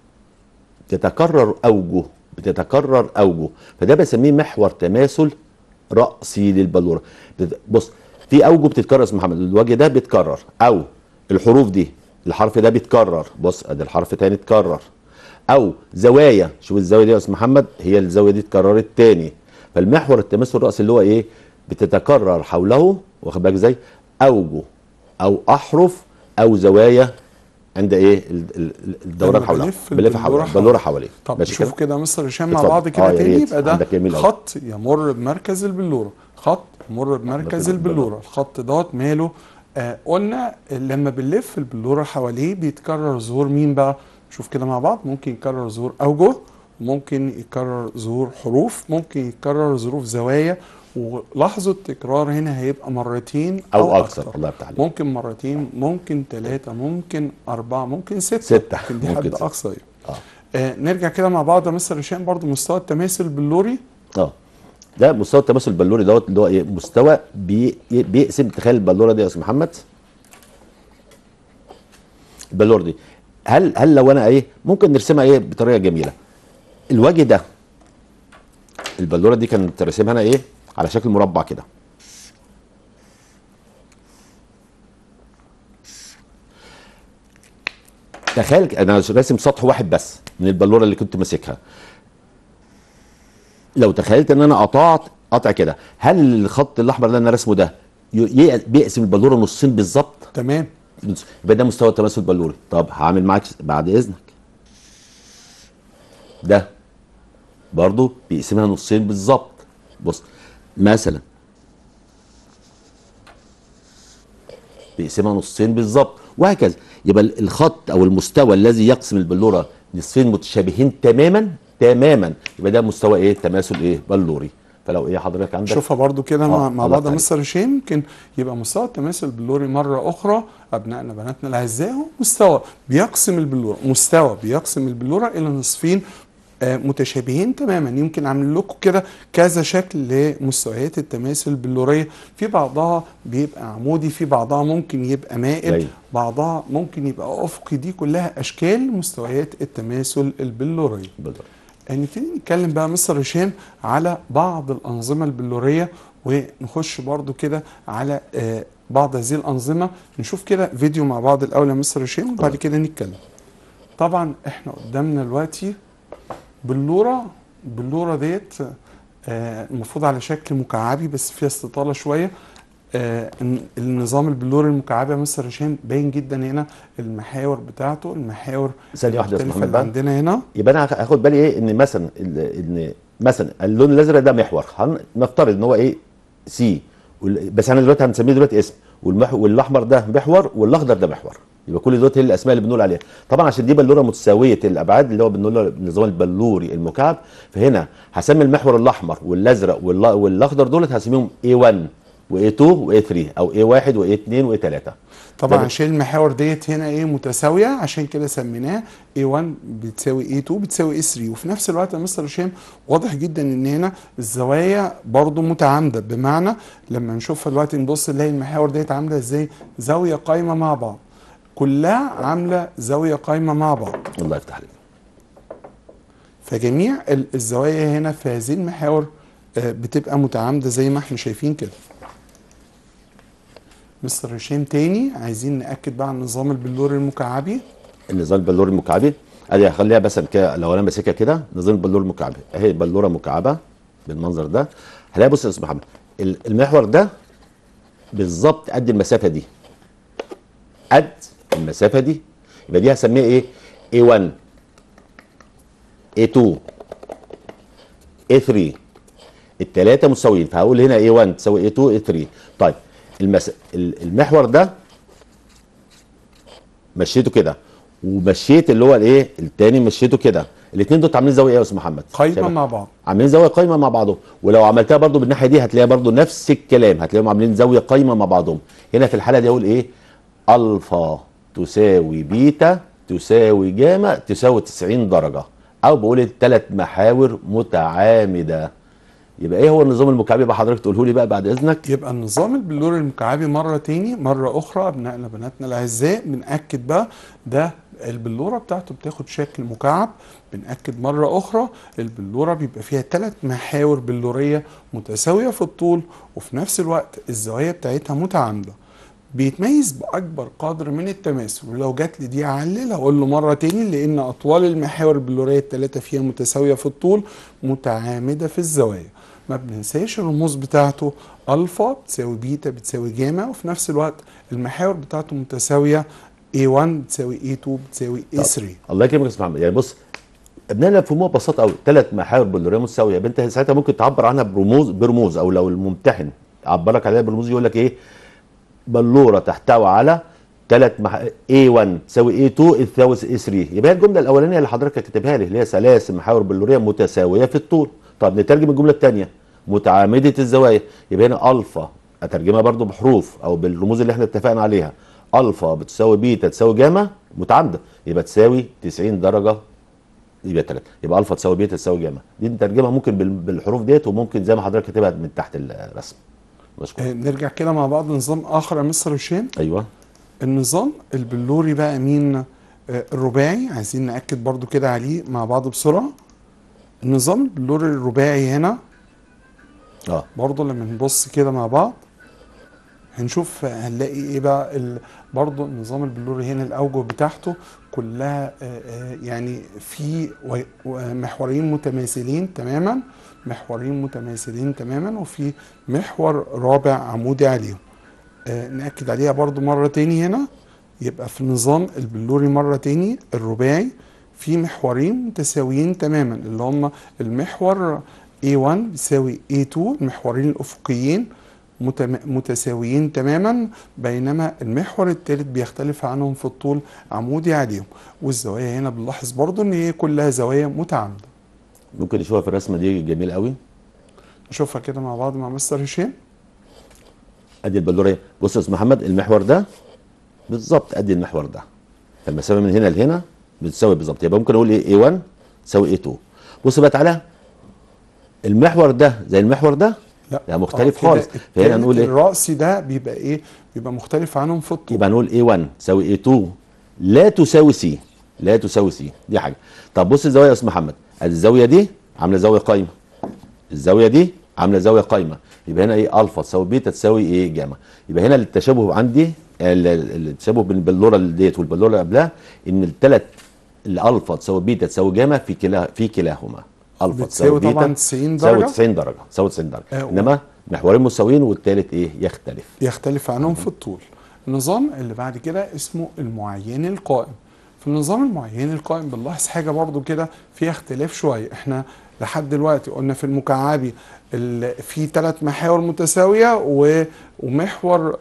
تتكرر اوجه بتتكرر اوجه فده بسميه محور تماثل راسي للبلوره بت- بص في اوجه بتتكرر يا استاذ محمد الوجه ده بيتكرر او الحروف دي الحرف ده بيتكرر بص ادي الحرف تاني اتكرر او زوايا شوف الزاويه دي يا استاذ محمد هي الزاويه دي اتكررت تاني فالمحور التماثل الراسي اللي هو ايه بتتكرر حوله واخد بالك ازاي اوجه او احرف او زوايا عند ايه ال- ال- ال- الدوران لما حولها بلف بلف البلورة حواليه حواليه. البلوره حواليه طب ماشي شوف كده كده يا مستر هشام مع اتفضل. بعض آه، كده يا تاني ريت. يبقى ده عندك جميل أوي. خط يمر بمركز البلوره خط يمر بمركز البلوره الخط دوت ماله آه قلنا لما بنلف البلوره حواليه بيتكرر ظهور مين بقى شوف كده مع بعض ممكن يتكرر ظهور اوجه ممكن يتكرر ظهور حروف ممكن يتكرر ظروف زوايا ولاحظوا التكرار هنا هيبقى مرتين او, او, اكثر الله يفتح عليك ممكن مرتين ممكن ثلاثة ممكن أربعة ممكن ستة ستة. ممكن دي ممكن حد ستة. أقصى يعني. اه آه نرجع كده مع بعض يا مستر هشام برضو مستوى التماثل باللوري اه ده مستوى التماثل البلوري دوت اللي هو ايه مستوى بي بيقسم تخيل البلوره دي يا استاذ محمد البلوره دي هل هل لو انا ايه ممكن نرسمها ايه بطريقه جميله الوجه ده البلوره دي كانت راسمها انا ايه على شكل مربع كده تخيل انا راسم سطح واحد بس من البلوره اللي كنت ماسكها لو تخيلت ان انا قطعت قطع كده هل الخط الاحمر اللي انا راسمه ده ي- ي- بيقسم البلوره نصين بالظبط تمام يبقى ده مستوى التماثل البلوري طب هعمل معاك بعد اذنك ده برضو بيقسمها نصين بالظبط بص مثلا بيقسمها نصين بالظبط وهكذا يبقى الخط او المستوى الذي يقسم البلوره نصفين متشابهين تماما تماما يبقى ده مستوى ايه تماثل ايه بلوري فلو ايه حضرتك عندك شوفها برضو كده مع, آه، مع الله بعض يا يفتح مستر هشام يمكن يبقى مستوى التماثل باللوري مرة أخرى أبنائنا بناتنا الأعزاء هو مستوى بيقسم البلورة مستوى بيقسم البلورة إلى نصفين آه، متشابهين تماما يمكن عامل لكم كده كذا شكل لمستويات التماثل البلوريه في بعضها بيبقى عمودي في بعضها ممكن يبقى مائل أيوة. بعضها ممكن يبقى افقي دي كلها اشكال مستويات التماثل البلوريه بالظبط نبتدي نتكلم بقى مستر هشام على بعض الأنظمة البلورية ونخش برضو كده على آه، بعض هذه الأنظمة نشوف كده فيديو مع بعض الأول يا مستر هشام وبعد طبعا. كده نتكلم طبعا احنا قدامنا دلوقتي بلورة بلورة ديت آه، المفروض على شكل مكعبي بس فيها استطالة شوية آه، الن- النظام البلوري المكعبي يا مستر هشام باين جدا هنا المحاور بتاعته المحاور ثانيه واحده يا استاذ المختلفة محمد اللي بقى عندنا هنا يبقى انا هاخ- هاخد بالي ايه ان مثلا ال- ان مثلا اللون الازرق ده محور هن- نفترض ان هو ايه سي وال- بس احنا دلوقتي هنسميه دلوقتي اسم والمح... والاحمر ده محور والاخضر ده محور يبقى كل دول هي الاسماء اللي بنقول عليها طبعا عشان دي بلوره متساويه الابعاد اللي هو بنقول له النظام البلوري المكعب فهنا هسمي المحور الاحمر والازرق والل... والاخضر دول هسميهم A1 و A2 و A3 او A1 و A2 و A3 طبعا ده- عشان المحاور ديت هنا ايه متساويه عشان كده سميناه A1 بتساوي A2 بتساوي A3 وفي نفس الوقت يا مستر هشام واضح جدا ان هنا الزوايا برضو متعامده بمعنى لما نشوفها دلوقتي نبص نلاقي المحاور ديت عامله ازاي زاويه قايمه مع بعض كلها عامله زاويه قايمه مع بعض الله يفتح عليك فجميع ال- الزوايا هنا في هذه المحاور آه، بتبقى متعامده زي ما احنا شايفين كده مستر هشام تاني عايزين ناكد بقى على النظام البلوري المكعبي النظام البلور المكعبي ادي هخليها مثلا كده لو انا ماسكها كده نظام البلور المكعبي اهي بلوره مكعبه بالمنظر ده هلاقي بص يا استاذ محمد ال- المحور ده بالظبط قد المسافه دي قد المسافه دي يبقى دي هسميها ايه A1 A2 A3 الثلاثه متساويين فهقول هنا A1 تساوي A2 A3 طيب المس... ال- المحور ده مشيته كده ومشيت اللي هو الايه التاني مشيته كده الاثنين دول عاملين زاويه ايه يا استاذ محمد قايمه شايف؟ مع بعض عاملين زاويه قايمه مع بعضهم ولو عملتها برضو بالناحيه دي هتلاقيها برضو نفس الكلام هتلاقيهم عاملين زاويه قايمه مع بعضهم هنا في الحاله دي اقول ايه الفا تساوي بيتا تساوي جاما تساوي 90 درجه او بقول الثلاث محاور متعامده يبقى ايه هو النظام المكعبي بقى حضرتك تقوله لي بقى بعد اذنك يبقى النظام البلوري المكعبي مرة تاني مرة أخرى أبنائنا بناتنا الأعزاء بنأكد بقى ده البلورة بتاعته بتاخد شكل مكعب بنأكد مرة أخرى البلورة بيبقى فيها ثلاث محاور بلورية متساوية في الطول وفي نفس الوقت الزوايا بتاعتها متعامدة بيتميز بأكبر قدر من التماثل ولو جات لي دي أعلل هقول له مرة تاني لأن أطوال المحاور البلورية الثلاثة فيها متساوية في الطول متعامدة في الزوايا ما بننساش الرموز بتاعته الفا بتساوي بيتا بتساوي جاما وفي نفس الوقت المحاور بتاعته متساويه A1 بتساوي A2 بتساوي A3 الله يكرمك يا استاذ محمد يعني بص ابنائنا يفهموها ببساطه قوي ثلاث محاور بلوريه متساويه يبقى انت ساعتها ممكن تعبر عنها برموز برموز او لو الممتحن عبرك عليها برموز يقول لك ايه بلوره تحتوي على ثلاث مح... A1 تساوي A2 تساوي A3 يبقى هي الجمله الاولانيه اللي حضرتك كاتبها لي اللي هي ثلاث محاور بلوريه متساويه في الطول طب نترجم الجمله الثانيه متعامده الزوايا يبقى هنا الفا اترجمها برضو بحروف او بالرموز اللي احنا اتفقنا عليها الفا بتساوي بيتا تساوي جاما متعامده يبقى تساوي 90 درجه يبقى 3 يبقى الفا تساوي بيتا تساوي جاما دي نترجمها ممكن بال- بالحروف ديت وممكن زي ما حضرتك كاتبها من تحت الرسم بشكرك آه، نرجع كده مع بعض نظام اخر يا مستر هشام ايوه النظام البلوري بقى مين آه، الرباعي عايزين ناكد برضو كده عليه مع بعض بسرعه النظام البلوري الرباعي هنا اه برضو لما نبص كده مع بعض هنشوف هنلاقي ايه بقى ال... برضو النظام البلوري هنا الاوجه بتاعته كلها آه، آه، يعني في و- و- محورين متماثلين تماما محورين متماثلين تماما وفي محور رابع عمودي عليهم آه، نأكد عليها برضو مرة تاني هنا يبقى في النظام البلوري مرة تاني الرباعي في محورين متساويين تماما اللي هم المحور A1 بيساوي A2 المحورين الأفقيين متم- متساويين تماما بينما المحور الثالث بيختلف عنهم في الطول عمودي عليهم والزوايا هنا بنلاحظ برضو ان هي كلها زوايا متعامده ممكن نشوفها في الرسمه دي جميل قوي نشوفها كده مع بعض مع مستر هشام ادي البلوريه بص يا استاذ محمد المحور ده بالظبط قد المحور ده فالمسافه من هنا لهنا بتساوي بالظبط يبقى ممكن اقول ايه A1 تساوي A2 بص بقى تعالى المحور ده زي المحور ده لا لا مختلف آه، كده خالص فهنا التالت نقول ايه الرأسي ده بيبقى ايه بيبقى مختلف عنهم في الطول يبقى نقول A1 تساوي A2 لا تساوي C لا تساوي C دي حاجه طب بص الزاويه يا استاذ محمد ادي الزاويه دي عامله زاويه قايمه الزاويه دي عامله زاويه قايمه يبقى هنا ايه الفا تساوي بيتا تساوي ايه جاما يبقى هنا التشابه عندي ال- ال- التشابه بين البلوره اللي ديت والبلوره اللي قبلها ان الثلاث الالفا تساوي بيتا تساوي جاما في كلا في كلاهما الفا بتساوي تساوي بيتا طبعاً 90 تساوي درجة. 90 درجه تساوي 90 درجه آه، و- انما محورين مساويين والثالث ايه يختلف يختلف عنهم في الطول النظام اللي بعد كده اسمه المعين القائم في النظام المعين القائم بنلاحظ حاجه برضو كده فيها اختلاف شويه احنا لحد دلوقتي قلنا في المكعبي ال- في ثلاث محاور متساويه و- ومحور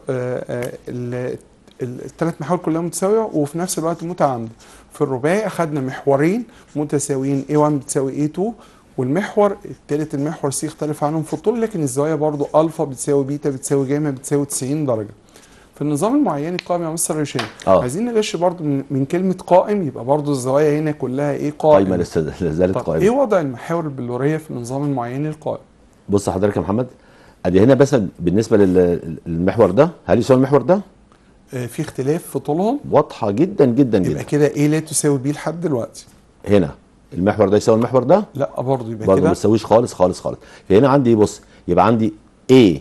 الثلاث محاور كلها متساويه وفي نفس الوقت متعامده في الرباعي اخذنا محورين متساويين A1 بتساوي A2 والمحور الثالث المحور سي يختلف عنهم في الطول لكن الزوايا برضو الفا بتساوي بيتا بتساوي جاما بتساوي 90 درجه في النظام المعين القائم يا مستر هشام آه. عايزين نغش برضو من, من كلمه قائم يبقى برضو الزوايا هنا كلها ايه قائمه قائمه لسه لازالت طب ايه قائمه وضع المحاور البلوريه في النظام المعين القائم بص حضرتك يا محمد ادي هنا بس بالنسبه لل- للمحور ده هل يساوي المحور ده آه في اختلاف في طولهم واضحه جدا جدا يبقى جدا كده ايه لا تساوي بي لحد دلوقتي هنا المحور ده يساوي المحور ده لا برضو يبقى برضه ما كده بتساويش خالص خالص خالص فهنا عندي بص يبقى عندي A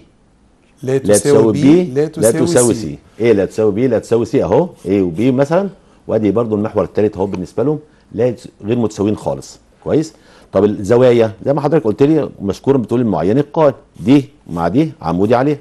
لا لا تساوي بي لا تساوي سي سي A لا تساوي B لا تساوي C اهو A و B مثلا وادي برضه المحور الثالث اهو بالنسبه لهم لا يتس- غير متساويين خالص كويس طب الزوايا زي ما حضرتك قلت لي مشكورا بتقول المعين القائم دي مع دي عمودي عليه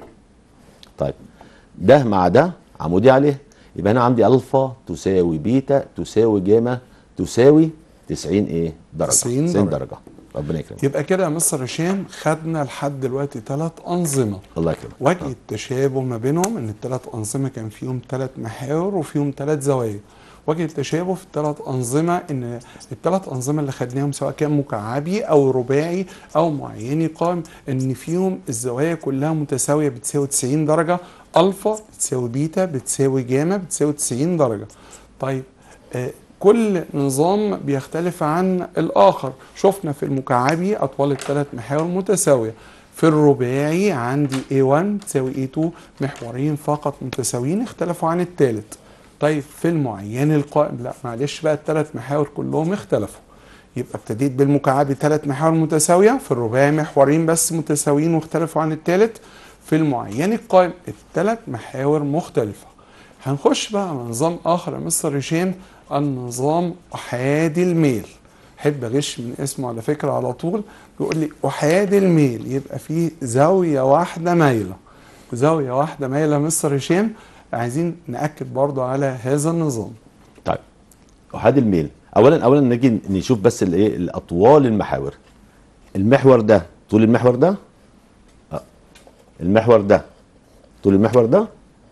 طيب ده مع ده عمودي عليه يبقى هنا عندي الفا تساوي بيتا تساوي جاما تساوي 90 ايه درجه 90 90 درجة. درجه ربنا يكرمك يبقى كده يا مستر هشام خدنا لحد دلوقتي ثلاث انظمه الله يكرمك وجه التشابه ما بينهم ان الثلاث انظمه كان فيهم ثلاث محاور وفيهم ثلاث زوايا وجه التشابه في الثلاث انظمه ان الثلاث انظمه اللي خدناهم سواء كان مكعبي او رباعي او معيني قائم ان فيهم الزوايا كلها متساويه بتساوي 90 درجه الفا بتساوي بيتا بتساوي جاما بتساوي 90 درجه طيب آه كل نظام بيختلف عن الاخر شفنا في المكعبي اطوال الثلاث محاور متساويه في الرباعي عندي A1 تساوي A2 محورين فقط متساويين اختلفوا عن الثالث طيب في المعين القائم لا معلش بقى الثلاث محاور كلهم اختلفوا يبقى ابتديت بالمكعبي ثلاث محاور متساويه في الرباعي محورين بس متساويين واختلفوا عن الثالث في المعين القائم الثلاث محاور مختلفه هنخش بقى على نظام اخر يا مستر هشام النظام احادي الميل احب اغش من اسمه على فكره على طول بيقول لي احادي الميل يبقى فيه زاويه واحده مايله زاويه واحده مايله يا مستر هشام عايزين ناكد برضو على هذا النظام طيب احاد الميل اولا اولا نيجي نشوف بس الايه الاطوال المحاور المحور ده طول المحور ده آه. المحور ده طول المحور ده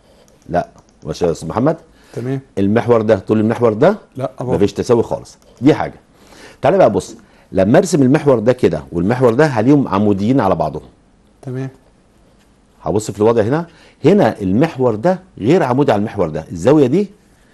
لا ماشي يا استاذ محمد تمام المحور ده طول المحور ده لا برضو مفيش تساوي خالص دي حاجه تعالى بقى بص لما ارسم المحور ده كده والمحور ده هليهم عموديين على بعضهم تمام هبص في الوضع هنا هنا المحور ده غير عمودي على المحور ده الزاويه دي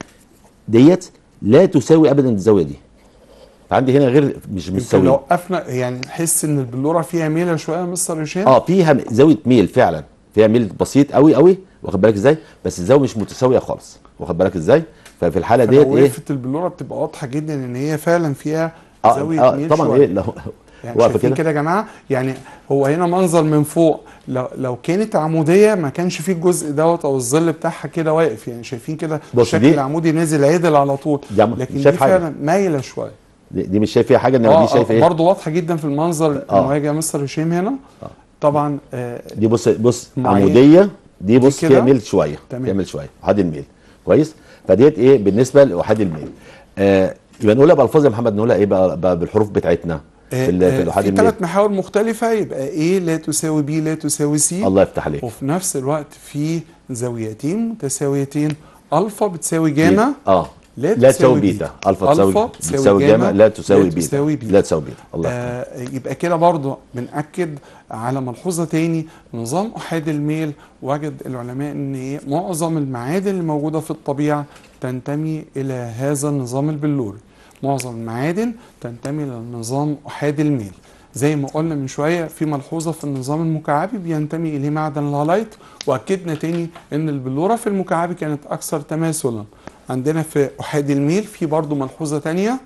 ديت لا تساوي ابدا الزاويه دي فعندي هنا غير مش يمكن لو متساويه وقفنا يعني نحس ان البلوره فيها ميله شويه يا مستر هشام اه فيها م- زاويه ميل فعلا فيها ميل بسيط قوي قوي واخد بالك ازاي بس الزاويه مش متساويه خالص واخد بالك ازاي ففي الحاله ديت فلو ايه وقفت البلوره بتبقى واضحه جدا ان هي فعلا فيها اه, زاويه آه ميل طبعا شوية. ايه لو يعني واقفه شايفين كده كده يا جماعه يعني هو هنا منظر من فوق لو لو كانت عموديه ما كانش فيه الجزء دوت او الظل بتاعها كده واقف يعني شايفين كده بص الشكل دي- العمودي نازل عدل على طول دي عم- لكن مش دي شايف حاجة. فعلا مايله شويه دي, دي مش شايف فيها حاجه انما اه دي شايف آه، ايه برضه واضحه جدا في المنظر آه. المواجهه يا مستر هشام هنا آه. طبعا آه دي بص بص معين. عموديه دي بص كده؟ فيها ميل شويه تمام. فيها ميل شويه احاد الميل كويس فديت ايه بالنسبه لاحاد الميل آه يبقى نقولها بالفاظ يا محمد نقولها ايه بقى, بقى بالحروف بتاعتنا في, ال- في الاحاد في الميل ثلاث محاور مختلفه يبقى ايه لا تساوي بي لا تساوي سي الله يفتح عليك وفي نفس الوقت في زاويتين متساويتين الفا بتساوي جاما اه لا لا تساوي تساوي بيتا. بيتا الفا تساوي ألفا بتساوي جاما لا تساوي بيتا تساوي بيتا. لا تساوي بيتا الله يفتح آه يبقى كده برضو بنأكد على ملحوظة تاني نظام أحاد الميل وجد العلماء أن إيه؟ معظم المعادن اللي موجودة في الطبيعة تنتمي إلى هذا النظام البلوري معظم المعادن تنتمي للنظام احادي الميل زي ما قلنا من شويه في ملحوظه في النظام المكعبي بينتمي اليه معدن الهالايت واكدنا تاني ان البلوره في المكعبي كانت اكثر تماثلا عندنا في احادي الميل في برضو ملحوظه تانيه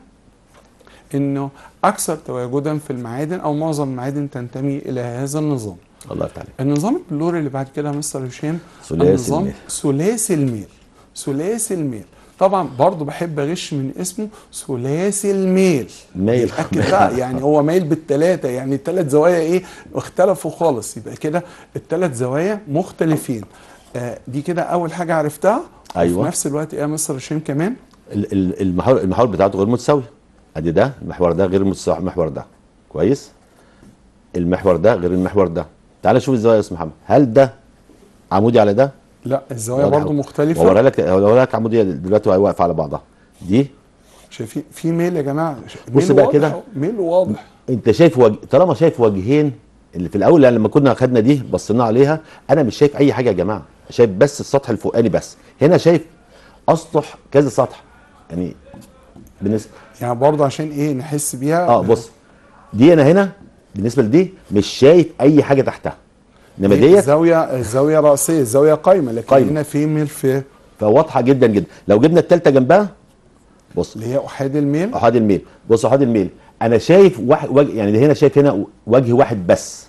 انه اكثر تواجدا في المعادن او معظم المعادن تنتمي الى هذا النظام الله يفتح عليك النظام البلوري اللي بعد كده يا مستر هشام ثلاثي النظام الميل. ثلاثي الميل ثلاثي الميل طبعا برضو بحب اغش من اسمه ثلاثي الميل مايل. أكد بقى يعني هو مايل بالثلاثه يعني الثلاث زوايا ايه اختلفوا خالص يبقى كده الثلاث زوايا مختلفين آه دي كده اول حاجه عرفتها أيوة. وفي نفس الوقت ايه يا مستر هشام كمان ال- ال- المحور المحور بتاعته غير متساويه ادي ده المحور ده غير متساوي المحور ده كويس المحور ده غير المحور ده تعال شوف الزوايا يا استاذ محمد هل ده عمودي على ده لا الزوايا واضح برضو أهو. مختلفه وأوريها لك هوريها لك عموديه دلوقتي وهي واقفه على بعضها دي شايفين في ميل يا جماعه بص ميل بقى واضح كده. أهو، ميل واضح انت شايف وجه طالما شايف وجهين اللي في الاول يعني لما كنا خدنا دي بصينا عليها انا مش شايف اي حاجه يا جماعه شايف بس السطح الفوقاني بس هنا شايف اسطح كذا سطح يعني بالنسبه يعني برضو عشان ايه نحس بيها اه بص دي انا هنا بالنسبه لدي مش شايف اي حاجه تحتها انما دي ديت زاويه زاويه راسيه زاويه قايمه لكن قايمة. هنا في ميل في فواضحه جدا جدا لو جبنا الثالثه جنبها بص اللي هي احادي الميل احاد الميل بص احاد الميل انا شايف واحد وجه يعني هنا شايف هنا وجه واحد بس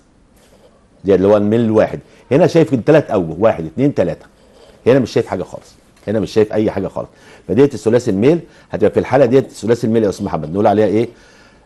دي اللي هو الميل الواحد هنا شايف ثلاث اوجه واحد اثنين ثلاثه هنا مش شايف حاجه خالص هنا مش شايف اي حاجه خالص فديت الثلاثي الميل هتبقى في الحاله ديت ثلاثي الميل يا استاذ محمد نقول عليها ايه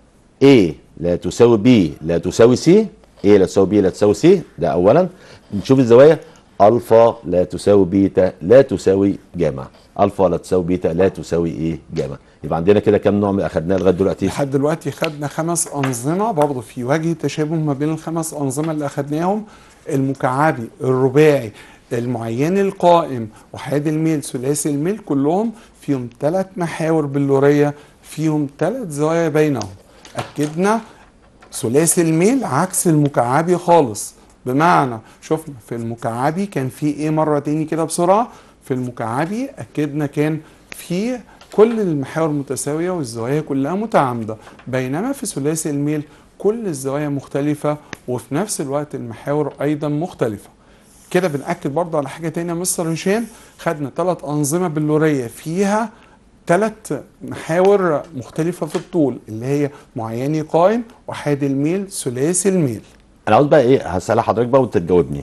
A لا تساوي B لا تساوي C A لا تساوي B لا تساوي C ده اولا نشوف الزوايا الفا لا تساوي بيتا لا تساوي جاما الفا لا تساوي بيتا لا تساوي ايه جاما يبقى عندنا كده كام نوع من اخدناه لغايه دلوقتي لحد دلوقتي خدنا خمس انظمه برضو في وجه تشابه ما بين الخمس انظمه اللي اخدناهم المكعبي الرباعي المعين القائم وحاد الميل ثلاثي الميل كلهم فيهم ثلاث محاور بلوريه فيهم ثلاث زوايا بينهم اكدنا ثلاثي الميل عكس المكعبي خالص بمعنى شفنا في المكعبي كان في ايه مره تاني كده بسرعه في المكعبي اكدنا كان في كل المحاور متساويه والزوايا كلها متعامده بينما في ثلاثي الميل كل الزوايا مختلفه وفي نفس الوقت المحاور ايضا مختلفه كده بنأكد برضه على حاجه تانية يا مستر هشام خدنا ثلاث انظمه بلوريه فيها ثلاث محاور مختلفه في الطول اللي هي معيني قائم وحاد الميل ثلاثي الميل انا عاوز بقى ايه هسأل حضرتك بقى وانت تجاوبني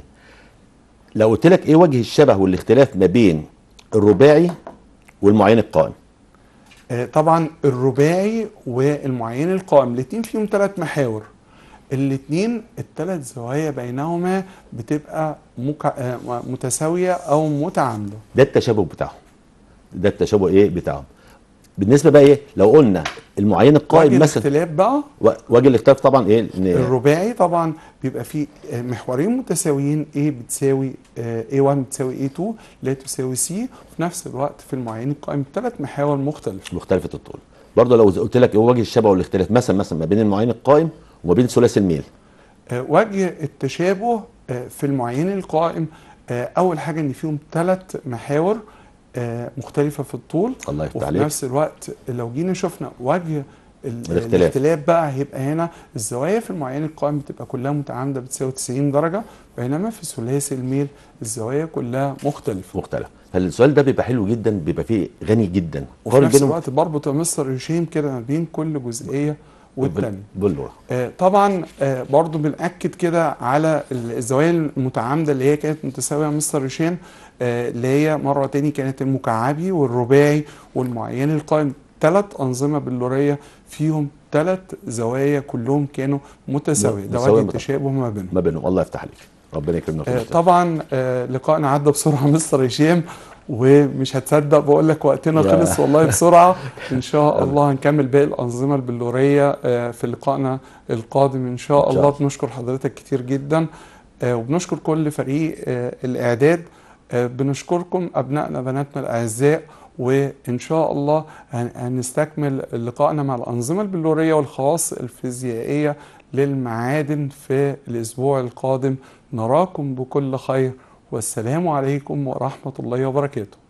لو قلت لك ايه وجه الشبه والاختلاف ما بين الرباعي والمعين القائم آه، طبعا الرباعي والمعين القائم الاثنين فيهم ثلاث محاور الاثنين الثلاث زوايا بينهما بتبقى مكا... آه، متساويه او متعامده ده التشابه بتاعهم ده التشابه ايه بتاعهم بالنسبه بقى ايه لو قلنا المعين وجه القائم مثلا الاختلاف بقى و- وجه الاختلاف طبعا ايه إن الرباعي طبعا بيبقى فيه آه، محورين متساويين A بتساوي آه، A1 بتساوي A2 لا تساوي C وفي نفس الوقت في المعين القائم ثلاث محاور مختلفه مختلفه الطول برضه لو قلت لك ايه وجه الشبه والاختلاف مثلا مثلا ما بين المعين القائم وما بين ثلاثي الميل آه، وجه التشابه آه، في المعين القائم آه، اول حاجه ان فيهم ثلاث محاور آه، مختلفه في الطول الله يفتح وفي عليك نفس الوقت لو جينا شفنا وجه ال- الاختلاف. الاختلاف بقى هيبقى هنا الزوايا في المعين القائم بتبقى كلها متعامده بتساوي 90 درجه بينما في ثلاثي الميل الزوايا كلها مختلفه مختلف فالسؤال ده بيبقى حلو جدا بيبقى فيه غني جدا وفي قارن نفس بينهم الوقت بربط يا مستر هشام كده ما بين كل جزئيه والتانيه باللغه آه، طبعا آه، برضو بنأكد كده على ال- الزوايا المتعامدة اللي هي كانت متساوية يا مستر هشام آه، اللي هي مرة تاني كانت المكعبي والرباعي والمعين القائم ثلاث أنظمة بلورية فيهم ثلاث زوايا كلهم كانوا متساوية ده متساوية وجه متعامدة. التشابه ما بينهم ما بينهم الله يفتح عليك ربنا يكرمنا في آه، المستقبل. طبعا آه، لقائنا عدى بسرعه مستر هشام ومش هتصدق بقول لك وقتنا يا. خلص والله بسرعه ان شاء الله هنكمل باقي الانظمه البلوريه آه، في لقائنا القادم ان شاء إن شاء الله الله. بنشكر حضرتك كتير جدا آه، وبنشكر كل فريق آه، الاعداد آه، بنشكركم ابنائنا بناتنا الاعزاء وان شاء الله هن- هنستكمل لقائنا مع الانظمه البلوريه والخواص الفيزيائيه للمعادن في الاسبوع القادم نراكم بكل خير والسلام عليكم ورحمه الله وبركاته